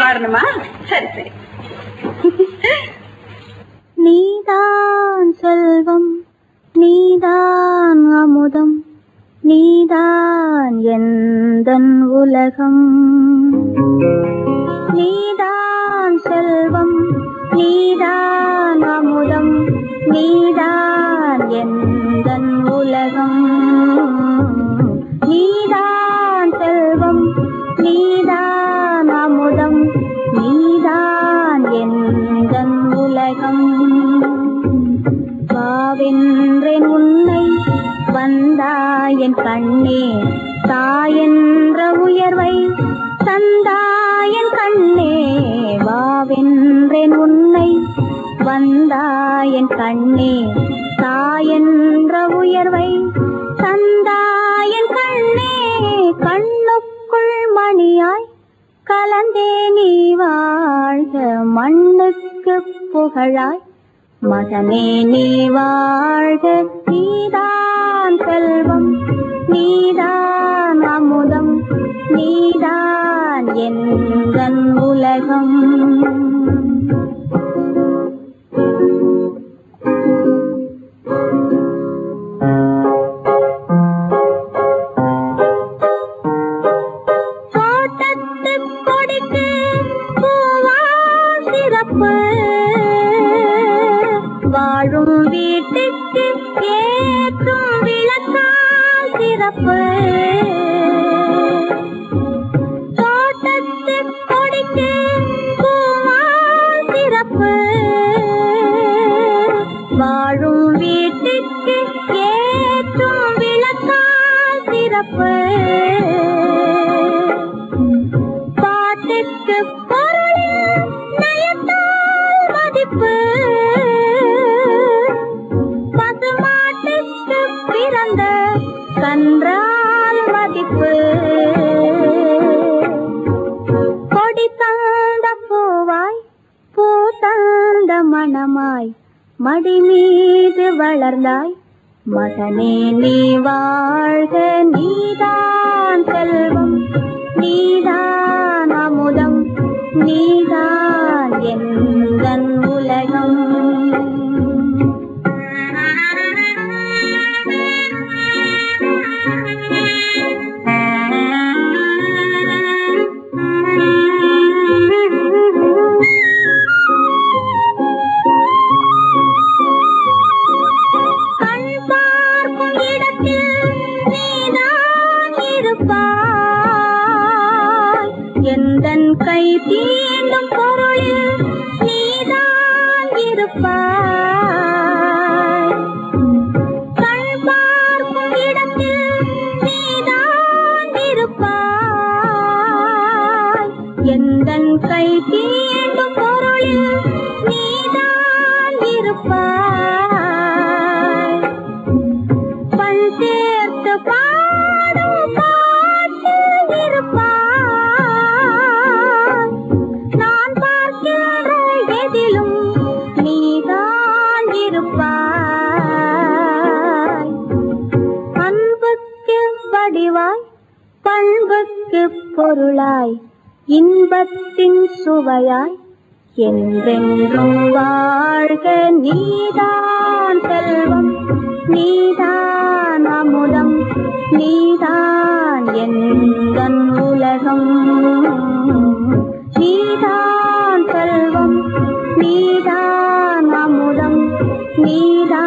பாடணுமா சரி சரி நீதான் செல்வம் நீதான் அமுதம் நீதான் எந்தன் உலகம் நீதான் செல்வம் நீதான் அமுதம் நீதான் எந்தன் உலகம் நீதான் செல்வம் நீதான் அமுதம் நீதான் எந்தன் உலகம் வாவென்றேன் உன்னை வந்தாயன் கண்ணே தாயென்ற உயர்வை தந்தாயன் கண்ணே வாவென்றேன் உன்னை வந்தாயன் கண்ணே தாயென்ற உயர்வை தந்தாயன் கண்ணே கண்ணுக்குள் மணியாய் கலந்தே நீ வாழ்க மண்ணுக்கு புகழாய் மகனே நீ வாழ்க நீதான் செல்வம் நீதான் அமுதம் நீதான் எங்கள் உலகம் தோட்டத்து கொடிக்கு பூவா சிறப்பு வாழும் வீட்டுக்கு ஏற்றும் விளக்கால் சிறப்பு தோட்டத்து கொடிக்கு பூவா சிறப்பு வாழும் வீட்டுக்கு ஏற்றும் விளக்கால் சிறப்பு பாட்டுக்கு பொருளில் நயத்தால் மதிப்பு பசுமாட்டுக்கு பிறந்த கன்றால் மதிப்பு கொடி தந்த பூவாய் பூ தந்த மணமாய் மடி மீது வளர்ந்தாய் மகனே நீ வாழ்க நீதான் செல்வம் நீதான் அமுதம் நீதான் எங்கள் உலகம் கண் பார்க்கும் இடத்தில் நீதான் இருப்பாய் எந்தன் கை தீண்டும் பொருளில் நீதான் இருப்பாய் கண் பார்க்கும் இடத்தில் நீதான் இருப்பாய் எந்தன் கை தீண்டும் பொருளில் நீதான் இருப்பாய் பண் சேர்த்து பாடும் பாட்டில் இருப்பாய் நான் பார்க்கிற எதிலும் நீதான் இருப்பாய் அன்புக்கு வடிவாய் பண்புக்கு பொருளாய் இன்பத்தின் சுவையாய் என்றென்றும் வாழ்க நீதான் செல்வம் நீதான் அமுதம் நீதான் எங்கள் உலகம் நீதான் செல்வம் நீதான் அமுதம் நீதான்